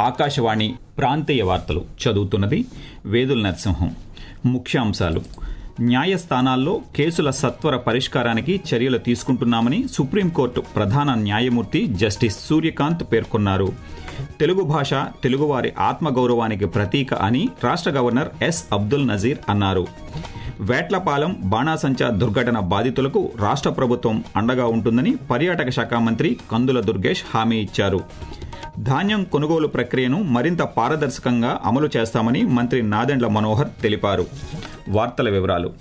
ఆకాశవాణి ప్రాంతీయ వార్తలు చదువుతున్నది వేదుల నరసింహం ముఖ్యాంశాలు న్యాయస్థానాల్లో కేసుల సత్వర పరిష్కారానికి చర్యలు తీసుకుంటున్నామని సుప్రీంకోర్టు ప్రధాన న్యాయమూర్తి జస్టిస్ సూర్యకాంత్ పేర్కొన్నారు తెలుగు భాష తెలుగువారి ఆత్మగౌరవానికి ప్రతీక అని రాష్ట్ర గవర్నర్ ఎస్ అబ్దుల్ నజీర్ అన్నారు వేట్లపాలెం బాణాసంచా దుర్ఘటన బాధితులకు రాష్ట్ర ప్రభుత్వం అండగా ఉంటుందని పర్యాటక శాఖ మంత్రి కందుల దుర్గేష్ హామీ ఇచ్చారు ధాన్యం కొనుగోలు ప్రక్రియను మరింత పారదర్శకంగా అమలు చేస్తామని మంత్రి నాదెండ్ల మనోహర్ తెలిపారు వార్తల వివరాలు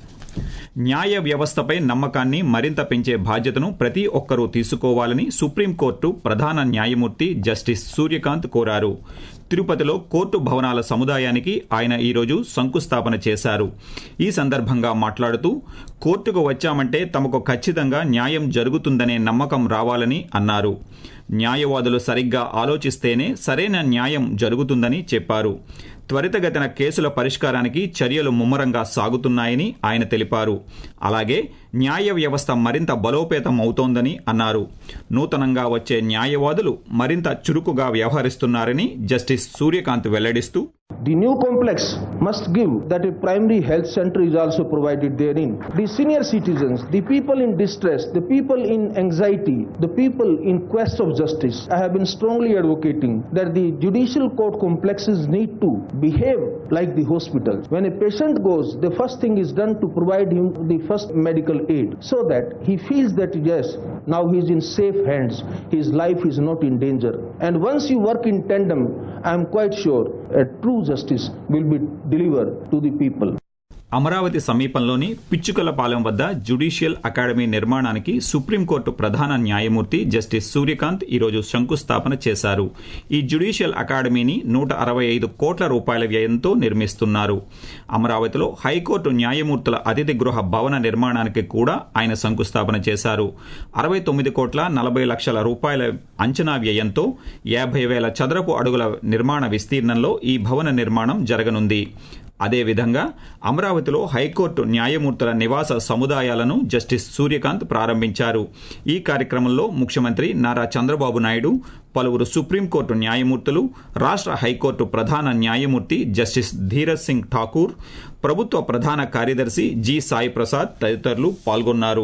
న్యాయ వ్యవస్థపై నమ్మకాన్ని మరింత పెంచే బాధ్యతను ప్రతి ఒక్కరూ తీసుకోవాలని సుప్రీంకోర్టు ప్రధాన న్యాయమూర్తి జస్టిస్ సూర్యకాంత్ కోరారు తిరుపతిలో కోర్టు భవనాల సముదాయానికి ఆయన ఈరోజు శంకుస్థాపన చేశారు ఈ సందర్భంగా మాట్లాడుతూ కోర్టుకు వచ్చామంటే తమకు ఖచ్చితంగా న్యాయం జరుగుతుందనే నమ్మకం రావాలని అన్నారు న్యాయవాదులు సరిగ్గా ఆలోచిస్తేనే సరైన న్యాయం జరుగుతుందని చెప్పారు త్వరితగతిన కేసుల పరిష్కారానికి చర్యలు ముమ్మరంగా సాగుతున్నాయని ఆయన తెలిపారు అలాగే న్యాయ వ్యవస్థ మరింత బలోపేతం అవుతోందని అన్నారు నూతనంగా వచ్చే న్యాయవాదులు మరింత చురుకుగా వ్యవహరిస్తున్నారని జస్టిస్ సూర్యకాంత్ వెల్లడిస్తూ The new complex must give that a primary health center is also provided therein. The senior citizens, the people in distress, the people in anxiety, the people in quest of justice, I have been strongly advocating that the judicial court complexes need to behave like the hospitals. When a patient goes, the first thing is done to provide him the first medical aid so that he feels that yes, now he is in safe hands, his life is not in danger. And once you work in tandem, I am quite sure a true justice will be delivered to the people. Amaravati సమీపంలోని పిచ్చుకలపాలెం వద్ద judicial academy నిర్మాణానికి supreme court ప్రధాన న్యాయమూర్తి justice Surya Kant ఈరోజు శంకుస్థాపన చేశారు ఈ judicial అకాడమీని నూట అరవై ఐదు కోట్ల రూపాయల వ్యయంతో నిర్మిస్తున్నారు అమరావతిలో హైకోర్టు న్యాయమూర్తుల అతిథి గృహ భవన నిర్మాణానికి కూడా ఆయన శంకుస్థాపన చేశారు అరవై తొమ్మిది కోట్ల నలభై లక్షల రూపాయల అంచనా వ్యయంతో యాభై వేల చదరపు అడుగుల నిర్మాణ విస్తీర్ణంలో ఈ భవన నిర్మాణం జరగనుంది అదేవిధంగా అమరావతిలో హైకోర్టు న్యాయమూర్తుల నివాస సముదాయాలను జస్టిస్ సూర్యకాంత్ ప్రారంభించారు ఈ కార్యక్రమంలో ముఖ్యమంత్రి నారా చంద్రబాబు నాయుడు పలువురు సుప్రీంకోర్టు న్యాయమూర్తులు రాష్ట్ర హైకోర్టు ప్రధాన న్యాయమూర్తి జస్టిస్ ధీరజ్ సింగ్ ఠాకూర్ ప్రభుత్వ ప్రధాన కార్యదర్శి జి సాయి ప్రసాద్ తదితరులు పాల్గొన్నారు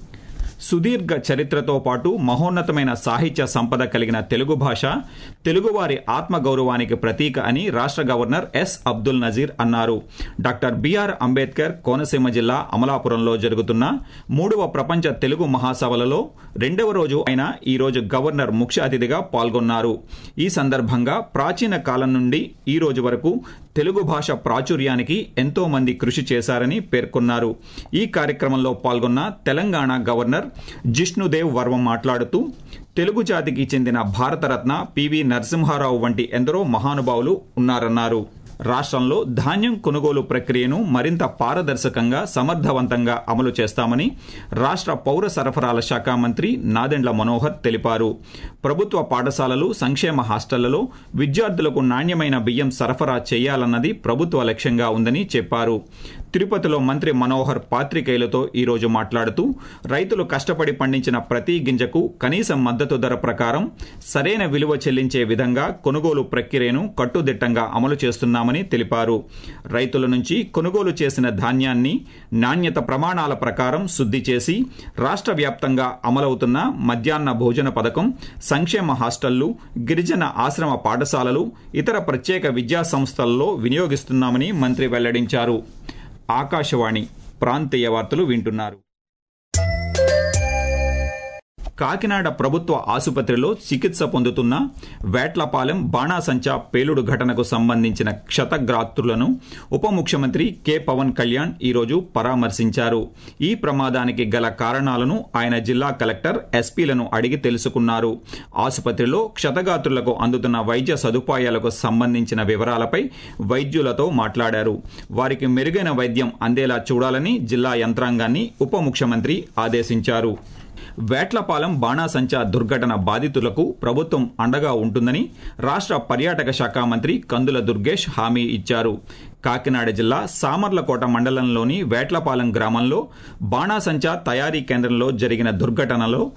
సుదీర్ఘ చరిత్రతో పాటు మహోన్నతమైన సాహిత్య సంపద కలిగిన తెలుగు భాష తెలుగువారి ఆత్మగౌరవానికి ప్రతీక అని రాష్ట్ర గవర్నర్ ఎస్ అబ్దుల్ నజీర్ అన్నారు డాక్టర్ బిఆర్ అంబేద్కర్ కోనసీమ జిల్లా అమలాపురంలో జరుగుతున్న మూడవ ప్రపంచ తెలుగు మహాసభలలో రెండవ రోజు అయిన ఈ రోజు గవర్నర్ ముఖ్య అతిథిగా పాల్గొన్నారు ఈ సందర్భంగా ప్రాచీన కాలం నుండి ఈ రోజు వరకు తెలుగు భాష ప్రాచుర్యానికి ఎంతో మంది కృషి చేశారని పేర్కొన్నారు ఈ కార్యక్రమంలో పాల్గొన్న తెలంగాణ గవర్నర్ జిష్ణుదేవ్ వర్మ మాట్లాడుతూ తెలుగు జాతికి చెందిన భారతరత్న పివి నరసింహారావు వంటి ఎందరో మహానుభావులు ఉన్నారన్నారు రాష్ట్రంలో ధాన్యం కొనుగోలు ప్రక్రియను మరింత పారదర్శకంగా సమర్థవంతంగా అమలు చేస్తామని రాష్ట్ర పౌర సరఫరాల శాఖ మంత్రి నాదెండ్ల మనోహర్ తెలిపారు ప్రభుత్వ పాఠశాలలు సంక్షేమ హాస్టళ్లలో విద్యార్థులకు నాణ్యమైన బియ్యం సరఫరా చేయాలన్నది ప్రభుత్వ లక్ష్యంగా ఉందని చెప్పారు తిరుపతిలో మంత్రి మనోహర్ పాత్రికేయులతో ఈరోజు మాట్లాడుతూ రైతులు కష్టపడి పండించిన ప్రతి గింజకు కనీస మద్దతు ధర ప్రకారం సరైన విలువ చెల్లించే విధంగా కొనుగోలు ప్రక్రియను కట్టుదిట్టంగా అమలు చేస్తున్నామని తెలిపారు రైతుల నుంచి కొనుగోలు చేసిన ధాన్యాన్ని నాణ్యత ప్రమాణాల ప్రకారం శుద్ధి చేసి రాష్ట్ర వ్యాప్తంగా అమలవుతున్న మధ్యాహ్న భోజన పథకం సంక్షేమ హాస్టళ్లు గిరిజన ఆశ్రమ పాఠశాలలు ఇతర ప్రత్యేక విద్యా సంస్థలలో వినియోగిస్తున్నామని మంత్రి వెల్లడించారు ఆకాశవాణి ప్రాంతీయ వార్తలు వింటున్నారు కాకినాడ ప్రభుత్వ ఆసుపత్రిలో చికిత్స పొందుతున్న వేట్లపాలెం బాణాసంచా పేలుడు ఘటనకు సంబంధించిన క్షతగ్రాత్రులను ఉప ముఖ్యమంత్రి కె పవన్ కళ్యాణ్ ఈరోజు పరామర్శించారు ఈ ప్రమాదానికి గల కారణాలను ఆయన జిల్లా కలెక్టర్ ఎస్పీలను అడిగి తెలుసుకున్నారు ఆసుపత్రిలో క్షతగాత్రులకు అందుతున్న వైద్య సదుపాయాలకు సంబంధించిన వివరాలపై వైద్యులతో మాట్లాడారు వారికి మెరుగైన వైద్యం అందేలా చూడాలని జిల్లా యంత్రాంగాన్ని ఉప ముఖ్యమంత్రి ఆదేశించారు వేట్లపాలెం బాణాసంచా దుర్ఘటన బాధితులకు ప్రభుత్వం అండగా ఉంటుందని రాష్ట్ర పర్యాటక శాఖ మంత్రి కందుల దుర్గేష్ హామీ ఇచ్చారు కాకినాడ జిల్లా సామర్లకోట మండలంలోని వేట్లపాలెం గ్రామంలో బాణాసంచా తయారీ కేంద్రంలో జరిగిన దుర్ఘటనలో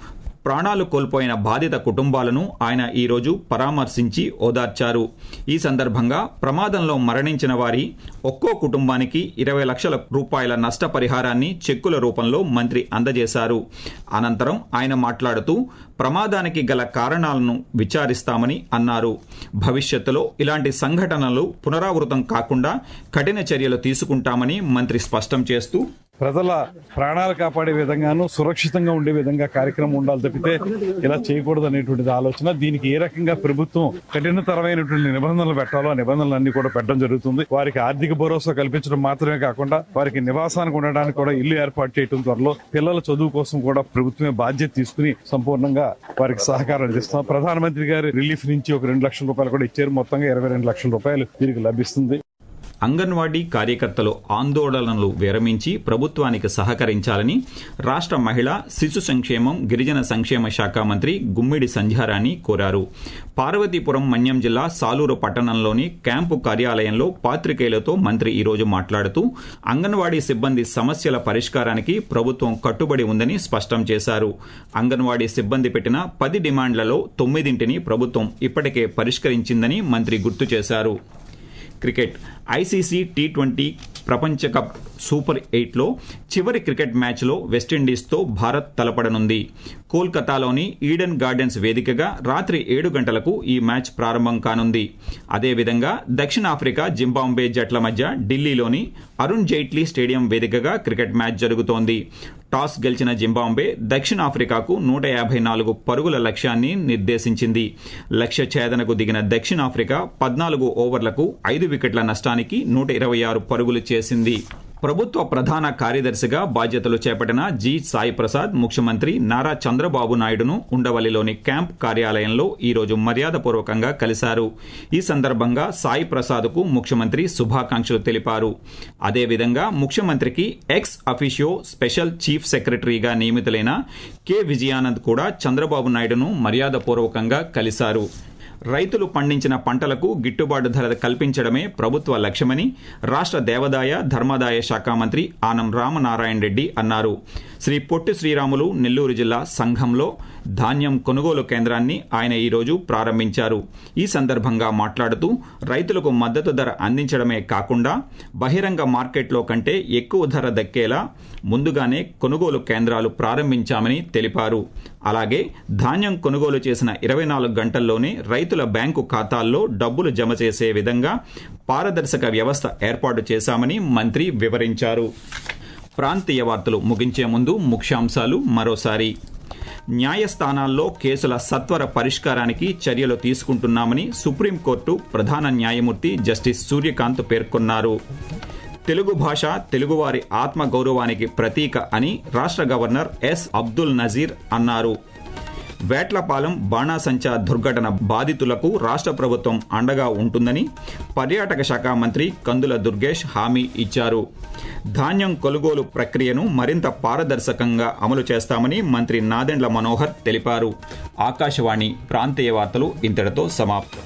ప్రాణాలు కోల్పోయిన బాధిత కుటుంబాలను ఆయన ఈరోజు పరామర్శించి ఓదార్చారు ఈ సందర్భంగా ప్రమాదంలో మరణించిన వారి ఒక్కో కుటుంబానికి ఇరవై లక్షల రూపాయల నష్టపరిహారాన్ని చెక్కుల రూపంలో మంత్రి అందజేశారు అనంతరం ఆయన మాట్లాడుతూ ప్రమాదానికి గల కారణాలను విచారిస్తామని అన్నారు భవిష్యత్తులో ఇలాంటి సంఘటనలు పునరావృతం కాకుండా కఠిన చర్యలు తీసుకుంటామని మంత్రి స్పష్టం చేస్తూ ప్రజల ప్రాణాలు కాపాడే విధంగాను సురక్షితంగా ఉండే విధంగా కార్యక్రమం ఉండాలి తప్పితే ఇలా చేయకూడదు అనేటువంటిది ఆలోచన దీనికి ఏ రకంగా ప్రభుత్వం కఠినతరమైనటువంటి నిబంధనలు పెట్టాలో ఆ నిబంధనలన్నీ కూడా పెట్టడం జరుగుతుంది వారికి ఆర్థిక భరోసా కల్పించడం మాత్రమే కాకుండా వారికి నివాసానికి ఉండడానికి కూడా ఇల్లు ఏర్పాటు చేయడం త్వరలో పిల్లల చదువు కోసం కూడా ప్రభుత్వమే బాధ్యత తీసుకుని సంపూర్ణంగా వారికి సహకారం అందిస్తాం ప్రధానమంత్రి గారి రిలీఫ్ నుంచి ఒక రెండు లక్షల రూపాయలు కూడా ఇచ్చారు మొత్తంగా ఇరవై రెండు లక్షల రూపాయలు వీరికి లభిస్తుంది అంగన్వాడీ కార్యకర్తలు ఆందోళనలు విరమించి ప్రభుత్వానికి సహకరించాలని రాష్ట్ర మహిళా శిశు సంక్షేమం గిరిజన సంక్షేమ శాఖ మంత్రి గుమ్మిడి సంధ్యారాణి కోరారు పార్వతీపురం మన్యం జిల్లా సాలూరు పట్టణంలోని క్యాంపు కార్యాలయంలో పాత్రికేయులతో మంత్రి ఈరోజు మాట్లాడుతూ అంగన్వాడీ సిబ్బంది సమస్యల పరిష్కారానికి ప్రభుత్వం కట్టుబడి ఉందని స్పష్టం చేశారు అంగన్వాడీ సిబ్బంది పెట్టిన పది డిమాండ్లలో తొమ్మిదింటిని ప్రభుత్వం ఇప్పటికే పరిష్కరించిందని మంత్రి గుర్తు చేశారు క్రికెట్ ఐసీసీ టీ ట్వంటీ ప్రపంచ కప్ సూపర్ ఎయిట్లో చివరి క్రికెట్ మ్యాచ్లో వెస్టిండీస్తో భారత్ తలపడనుంది కోల్కతాలోని ఈడెన్ గార్డెన్స్ వేదికగా రాత్రి ఏడు గంటలకు ఈ మ్యాచ్ ప్రారంభం కానుంది అదేవిధంగా దక్షిణాఫ్రికా జింబాంబే జట్ల మధ్య ఢిల్లీలోని అరుణ్ జైట్లీ స్టేడియం వేదికగా క్రికెట్ మ్యాచ్ జరుగుతోంది టాస్ గెలిచిన జింబాంబే దక్షిణాఫ్రికాకు నూట యాభై నాలుగు పరుగుల లక్ష్యాన్ని నిర్దేశించింది లక్ష్య ఛేదనకు దిగిన దక్షిణాఫ్రికా పద్నాలుగు ఓవర్లకు ఐదు వికెట్ల నష్టానికి నూట ఇరవై ఆరు పరుగులు చేసింది ప్రభుత్వ ప్రధాన కార్యదర్శిగా బాధ్యతలు చేపట్టిన జి సాయి ప్రసాద్ ముఖ్యమంత్రి నారా చంద్రబాబు నాయుడును ఉండవల్లిలోని క్యాంప్ కార్యాలయంలో ఈరోజు మర్యాదపూర్వకంగా కలిశారు ఈ సందర్భంగా సాయి ప్రసాద్కు ముఖ్యమంత్రి శుభాకాంక్షలు తెలిపారు అదేవిధంగా ముఖ్యమంత్రికి ఎక్స్ అఫీషియో స్పెషల్ చీఫ్ సెక్రటరీగా నియమితులైన కె విజయానంద్ కూడా చంద్రబాబు నాయుడును మర్యాదపూర్వకంగా కలిశారు రైతులు పండించిన పంటలకు గిట్టుబాటు ధర కల్పించడమే ప్రభుత్వ లక్ష్యమని రాష్ట్ర దేవాదాయ ధర్మాదాయ శాఖ మంత్రి ఆనం రామనారాయణ రెడ్డి అన్నారు శ్రీ పొట్టి శ్రీరాములు నెల్లూరు జిల్లా సంఘంలో ధాన్యం కొనుగోలు కేంద్రాన్ని ఆయన ఈరోజు ప్రారంభించారు ఈ సందర్భంగా మాట్లాడుతూ రైతులకు మద్దతు ధర అందించడమే కాకుండా బహిరంగ మార్కెట్లో కంటే ఎక్కువ ధర దక్కేలా ముందుగానే కొనుగోలు కేంద్రాలు ప్రారంభించామని తెలిపారు అలాగే ధాన్యం కొనుగోలు చేసిన ఇరవై నాలుగు గంటల్లోనే రైతుల బ్యాంకు ఖాతాల్లో డబ్బులు జమ చేసే విధంగా పారదర్శక వ్యవస్థ ఏర్పాటు చేశామని మంత్రి వివరించారు ప్రాంతీయ వార్తలు ముగించే ముందు ముఖ్యాంశాలు మరోసారి న్యాయస్థానాల్లో కేసుల సత్వర పరిష్కారానికి చర్యలు తీసుకుంటున్నామని సుప్రీంకోర్టు ప్రధాన న్యాయమూర్తి జస్టిస్ సూర్యకాంత్ పేర్కొన్నారు తెలుగు భాష తెలుగువారి ఆత్మగౌరవానికి ప్రతీక అని రాష్ట్ర గవర్నర్ ఎస్ అబ్దుల్ నజీర్ అన్నారు వేట్లపాలెం బాణాసంచా దుర్ఘటన బాధితులకు రాష్ట్ర ప్రభుత్వం అండగా ఉంటుందని పర్యాటక శాఖ మంత్రి కందుల దుర్గేష్ హామీ ఇచ్చారు ధాన్యం కొనుగోలు ప్రక్రియను మరింత పారదర్శకంగా అమలు చేస్తామని మంత్రి నాదెండ్ల మనోహర్ తెలిపారు ఆకాశవాణి ప్రాంతీయ వార్తలు ఇంతటితో సమాప్తం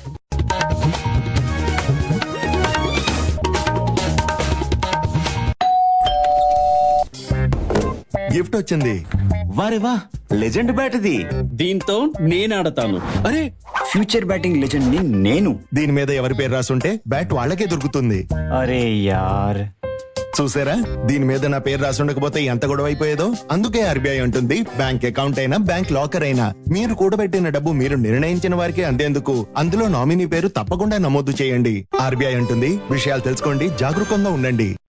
గిఫ్ట్ వచ్చింది వారే వా లెజెండ్ బ్యాట్ ఇది దీంతో నేను ఆడతాను అరే ఫ్యూచర్ బ్యాటింగ్ లెజెండ్ ని నేను దీని మీద ఎవరి పేరు రాసుంటే బ్యాట్ వాళ్ళకే దొరుకుతుంది అరే యార్ చూసారా దీని మీద నా పేరు రాసుండకపోతే ఎంత గొడవ అయిపోయేదో అందుకే ఆర్బీఐ ఉంటుంది బ్యాంక్ అకౌంట్ అయినా బ్యాంక్ లాకర్ అయినా మీరు కూడబెట్టిన డబ్బు మీరు నిర్ణయించిన వారికి అందేందుకు అందులో నామినీ పేరు తప్పకుండా నమోదు చేయండి ఆర్బీఐ ఉంటుంది విషయాలు తెలుసుకోండి జాగరూకంగా ఉండండి